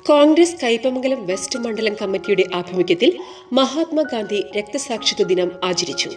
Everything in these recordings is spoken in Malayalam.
കോൺഗ്രസ് കയ്പമംഗലം വെസ്റ്റ് മണ്ഡലം കമ്മിറ്റിയുടെ ആഭിമുഖ്യത്തിൽ മഹാത്മാഗാന്ധി രക്തസാക്ഷിത്വ ദിനം ആചരിച്ചു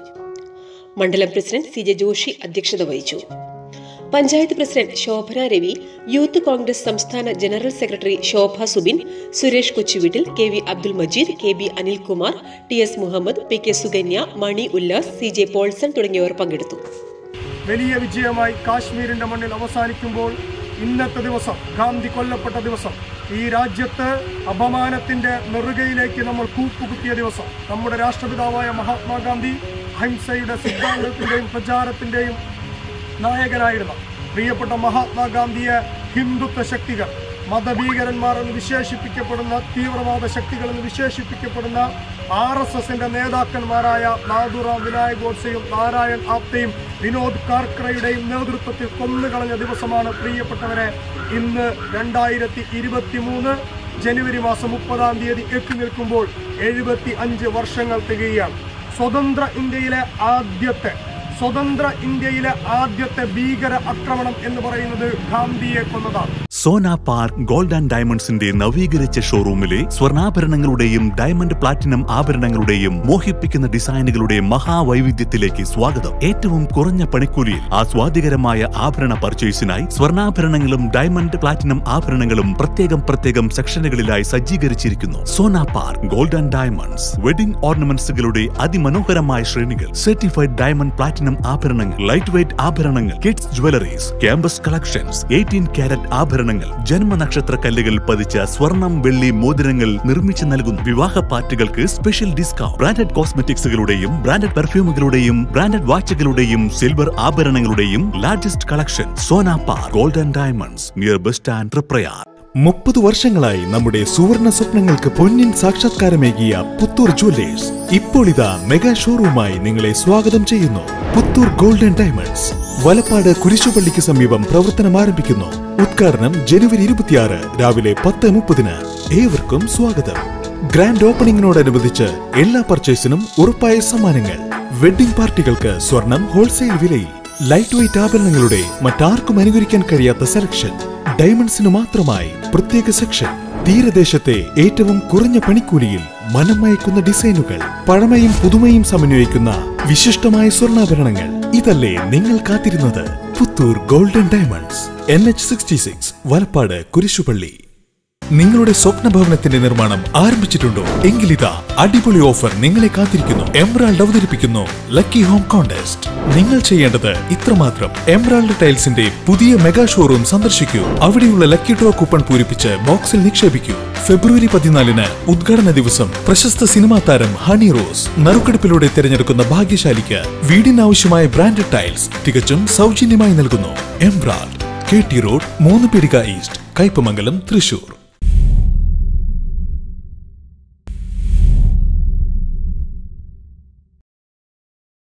മണ്ഡലം പ്രസിഡന്റ് സി ജെ ജോഷി അധ്യക്ഷത വഹിച്ചു panchayat president Shobhana Ravi youth Congress സംസ്ഥാന general secretary Shobha Subin Suresh Kochuveettil K V Abdul Majeed K B Anilkumar T S Muhammad P K Sukanya Mani Ullas C J Paulson തുടങ്ങിയവർ പങ്കെടുത്തു വലിയ വിജയമായി കാശ്മീരിന്റെ മണ്ണിൽ അവസാനിക്കുമ്പോൾ ഇന്നത്തെ ദിവസം ഗാന്ധി കൊല്ലപ്പെട്ട ദിവസം ഈ രാജ്യത്ത് അപമാനത്തിന്റെ നെറുകയിലേക്ക് നമ്മൾ കൂപ്പുകുത്തിയ ദിവസം നമ്മുടെ രാഷ്ട്രപിതാവായ മഹാത്മാഗാന്ധി അഹിംസയുടെ സിദ്ധാന്തത്തിന്റെയും പ്രചാരത്തിന്റെയും നായകനായിരുന്ന പ്രിയപ്പെട്ട മഹാത്മാഗാന്ധിയെ ഹിന്ദുത്വ ശക്തികൾ മതഭീകരന്മാർ എന്ന് വിശേഷിപ്പിക്കപ്പെടുന്ന തീവ്രവാദ ശക്തികൾ എന്ന് വിശേഷിപ്പിക്കപ്പെടുന്ന ആർ എസ് എസിന്റെ നേതാക്കന്മാരായ നാദുറാം വിനായക് ഗോഡ്സെയും നാരായൺ ആപ്തയും വിനോദ് കാർക്കറയുടെയും നേതൃത്വത്തിൽ കൊന്നുകളഞ്ഞ ദിവസമാണ് പ്രിയപ്പെട്ടവരെ ഇന്ന് രണ്ടായിരത്തി ഇരുപത്തി മൂന്ന് ജനുവരി മാസം മുപ്പതാം തീയതി എത്തി നിൽക്കുമ്പോൾ എഴുപത്തി അഞ്ച് വർഷങ്ങൾ തികയാണ് സ്വതന്ത്ര ഇന്ത്യയിലെ ആദ്യത്തെ സ്വതന്ത്ര ഇന്ത്യയിലെ ആദ്യത്തെ ഭീകര ആക്രമണം എന്ന് പറയുന്നത് ഗാന്ധിയെ കൊന്നതാണ് സോന പാർക്ക് ഗോൾഡ് ആൻഡ് ഡയമണ്ട്സിന്റെ നവീകരിച്ച ഷോറൂമിലെ സ്വർണ്ണാഭരണങ്ങളുടെയും ഡയമണ്ട് പ്ലാറ്റിനം ആഭരണങ്ങളുടെയും മോഹിപ്പിക്കുന്ന ഡിസൈനുകളുടെ മഹാവൈവിധ്യത്തിലേക്ക് സ്വാഗതം ഏറ്റവും കുറഞ്ഞ പണിക്കൂലിയിൽ ആസ്വാദികരമായ ആഭരണ പർച്ചേസിനായി സ്വർണ്ണാഭരണങ്ങളും ഡയമണ്ട് പ്ലാറ്റിനം ആഭരണങ്ങളും പ്രത്യേകം പ്രത്യേകം സെക്ഷനുകളിലായി സജ്ജീകരിച്ചിരിക്കുന്നു Sona Park Gold and Diamonds wedding ഓർണമെന്റ്സുകളുടെ അതിമനോഹരമായ ശ്രേണികൾ സർട്ടിഫൈഡ് ഡയമണ്ട് പ്ലാറ്റിനം ആഭരണങ്ങൾ ലൈറ്റ് വെയ്റ്റ് ആഭരണങ്ങൾ kids jewelleries campus collections eighteen carat ആഭരണങ്ങൾ ജന്മനക്ഷത്ര കല്ലുകൾ പതിച്ച സ്വർണം വെള്ളി മോതിരങ്ങൾ നിർമ്മിച്ചു നൽകുന്നു വിവാഹ പാർട്ടികൾക്ക് സ്പെഷ്യൽ ഡിസ്കൗണ്ട് ബ്രാൻഡഡ് കോസ്മെറ്റിക്സുകളുടെയും ബ്രാൻഡഡ് പെർഫ്യൂമുകളുടെയും ബ്രാൻഡഡ് വാച്ചുകളുടെയും സിൽവർ ആഭരണങ്ങളുടെയും largest collection Sona Park Gold and Diamonds near bus stand Triprayar മുപ്പത് വർഷങ്ങളായി നമ്മുടെ സുവർണ സ്വപ്നങ്ങൾക്ക് പൊന്നിൻ സാക്ഷാത്കാരമേകിയ പുത്തൂർ ജുവല്ലേഴ്സ് ഇപ്പോൾ ഇതാ മെഗാ ഷോറൂമായി നിങ്ങളെ സ്വാഗതം ചെയ്യുന്നു പുത്തൂർ ഗോൾഡൻ ഡയമണ്ട്സ് വലപ്പാട് കുരിശുപള്ളിക്ക് സമീപം പ്രവർത്തനം ആരംഭിക്കുന്നു ഉദ്ഘാടനം ജനുവരി ഇരുപത്തിയാറ് രാവിലെ പത്ത് മുപ്പതിന് ഏവർക്കും സ്വാഗതം ഗ്രാൻഡ് ഓപ്പണിംഗിനോടനുബന്ധിച്ച് എല്ലാ പർച്ചേസിനും ഉറപ്പായ സമ്മാനങ്ങൾ വെഡിംഗ് പാർട്ടികൾക്ക് സ്വർണം ഹോൾസെയിൽ വിലയിൽ ലൈറ്റ് വെയിറ്റ് ആഭരണങ്ങളുടെ മറ്റാർക്കും അനുകരിക്കാൻ കഴിയാത്ത സെലക്ഷൻ ഡയമണ്ട്സിന് മാത്രമായി പ്രത്യേക സെക്ഷൻ തീരദേശത്തെ ഏറ്റവും കുറഞ്ഞ പണിക്കൂലിയിൽ മനം മയക്കുന്ന ഡിസൈനുകൾ പഴമയും പുതുമയും സമന്വയിക്കുന്ന വിശിഷ്ടമായ സ്വർണ്ണാഭരണങ്ങൾ ഇതല്ലേ നിങ്ങൾ കാത്തിരുന്നത് Puthur Golden Diamonds N H sixty six Valapad കുരിശുപള്ളി നിങ്ങളുടെ സ്വപ്ന ഭവനത്തിന്റെ നിർമ്മാണം ആരംഭിച്ചിട്ടുണ്ടോ എങ്കിലിതാ അടിപൊളി ഓഫർ നിങ്ങളെ കാത്തിരിക്കുന്നു എംറാൾഡ് അവതരിപ്പിക്കുന്നു ലക്കി ഹോം കോൺടെസ്റ്റ് നിങ്ങൾ ചെയ്യേണ്ടത് ഇത്രമാത്രം എംറാൾഡ് ടൈൽസിന്റെ പുതിയ മെഗാ ഷോറൂം സന്ദർശിക്കൂ അവിടെയുള്ള ലക്കി ഡ്രോ കൂപ്പൺ പൂരിപ്പിച്ച് ബോക്സിൽ നിക്ഷേപിക്കൂ ഫെബ്രുവരി പതിനാലിന് ഉദ്ഘാടന ദിവസം പ്രശസ്ത സിനിമാ താരം ഹണി റോസ് നറുക്കെടുപ്പിലൂടെ തിരഞ്ഞെടുക്കുന്ന ഭാഗ്യശാലിക്ക് വീടിനാവശ്യമായ ബ്രാൻഡഡ് ടൈൽസ് തികച്ചും സൗജന്യമായി നൽകുന്നു എംറാൾഡ് കെ ടി റോഡ് മൂന്ന് പീടിക ഈസ്റ്റ് കയ്പമംഗലം തൃശൂർ